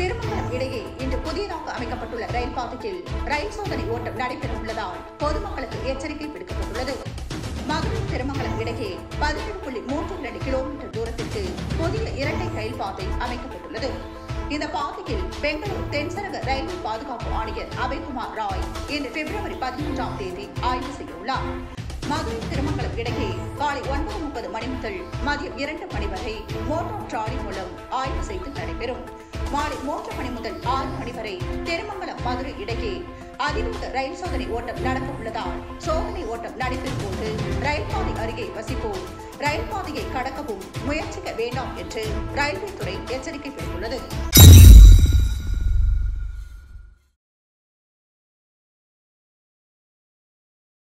திருமங்கலம் இடையே இன்று புதியதாக அமைக்கப்பட்டுள்ள ரயில் பாதையில் ரயில் சோதனை ஓட்டம் நடைபெற உள்ளதால் பொதுமக்களுக்கு எச்சரிக்கை விடுக்கப்பட்டுள்ளது மதுரை திருமங்கலம் இடையே பதினேழு புள்ளி மூன்று இரண்டு கிலோமீட்டர் தூரத்திற்கு புதிய இரட்டை ரயில் பாதை அமைக்கப்பட்டுள்ளது இந்த பாதையில் பெங்களூரு தென்சரக ரயில்வே பாதுகாப்பு ஆணையர் அபய்குமார் ராய் இன்று பிப்ரவரி பதிமூன்றாம் தேதி ஆய்வு செய்துள்ளார் மதுரை திருமங்கலம் இடையே காலை ஒன்பது முப்பது மணி முதல் மதியம் இரண்டு மணி வரை மோட்டார் ட்ராலி மூலம் ஆய்வு செய்து நடைபெறும் மாலை மூன்று மணி முதல் ஆறு மணி வரை திருமங்கலம் மதுரை இடையே அதிவேக ரயில் சோதனை ஓட்டம் நடக்க உள்ளதால் சோதனை ஓட்டம் நடைபெறும் போது ரயில் பாதை அருகே வசிப்போர் ரயில் பாதையை கடக்கவும் முயற்சிக்க வேண்டாம் என்று ரயில்வே துறை எச்சரிக்கை விடுத்துள்ளது